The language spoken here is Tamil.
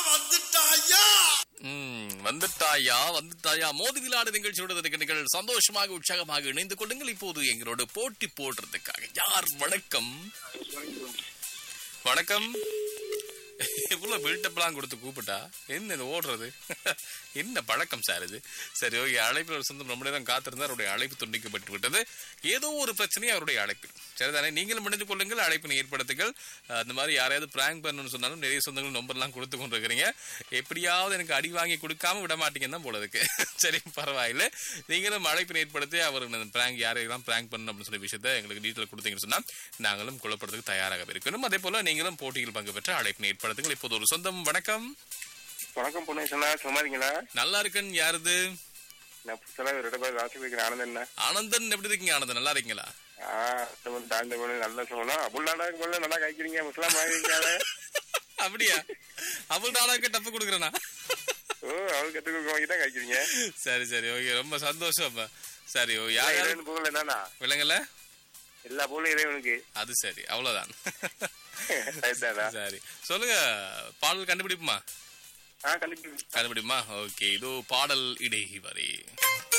வந்துட்டாயா ம், வந்துட்டாயா வந்துட்டாயா மோதி விளையாடு நிகழ்ச்சியோட இருக்க நீங்கள் சந்தோஷமாக உற்சாகமாக இணைந்து கொள்ளுங்கள் இப்போது எங்களோட போட்டி போடுறதுக்காக யார் வணக்கம் வணக்கம் இவ்வளவு பில்டப்லாம் கொடுத்து கூப்பிட்டா என்ன இது ஓடுறது என்ன பழக்கம் சார் இது சரி ஓகே அழைப்பில் ஒரு சொந்தம் நம்மளே தான் காத்திருந்தார் அவருடைய அழைப்பு துண்டிக்கப்பட்டு விட்டது ஏதோ ஒரு பிரச்சனை அவருடைய அழைப்பில் சரிதானே நீங்களும் இணைந்து கொள்ளுங்கள் அழைப்பினை ஏற்படுத்துங்கள் அஹ், அந்த மாதிரி யாரையாவது பிராங்க் பண்ணணும்னு சொன்னாலும் நிறைய சொந்தங்கள் நம்பர்லாம் கொடுத்து கொண்டு இருக்கிறீங்க எப்படியாவது எனக்கு அடி வாங்கி கொடுக்காம விட மாட்டீங்கன்னு தான் போல இருக்கு சரி பரவாயில்ல நீங்களும் அழைப்பினை ஏற்படுத்தி அவர் பிராங்க் யாரையெல்லாம் பிராங்க் பண்ணணும் அப்படின்னு சொல்லி விஷயத்த எங்களுக்கு டீட்டெயில் கொடுத்தீங்கன்னு சொன்னா நாங்களும் குழப்பறதுக்கு தயாராக இருக்கணும் அதே போல நீங்களும் போட்டியில் பங்கு பெற்ற அழைப்பினை ஏற்படுத்துங்கள் இப்போது ஒரு சொந்தம் வணக்கம் வணக்கம் பொண்ணேசனா சும்மா இருக்கீங்களா நல்லா இருக்கேன் யாருது நான் புதுசாக ஒரு இடத்துல ராசி வைக்கிற ஆனந்தம் என்ன ஆனந்தன் எப்படி இருக்கீங்க ஆனந்தன் நல்லா இருக்கீங்களா ஆ வந்து தாழ்ந்த கொண்டு நல்லா சொல்லணும் அபுல்லாடா கொள்ள நல்லா காய்க்கிறீங்க முஸ்லாம் ஆகிருக்காங்க அப்படியா அவள் டாலாக்கு டப்பு கொடுக்குறேனா ஓ அவளுக்கு கற்றுக் கொடுக்க தான் காய்க்கிறீங்க சரி சரி ஓகே ரொம்ப சந்தோஷம் அப்ப. சரி ஓ யார் யார் இறைவன் புகழ் என்னன்னா விலங்கல எல்லா புகழும் இறைவனுக்கு அது சரி அவ்வளவுதான் சரிதானா? சரி சொல்லுங்க பாடல் கண்டுபிடிப்புமா ஆ கண்டிப்பா கண்டுபிடிமா ஓகே இதோ பாடல் இடைவரை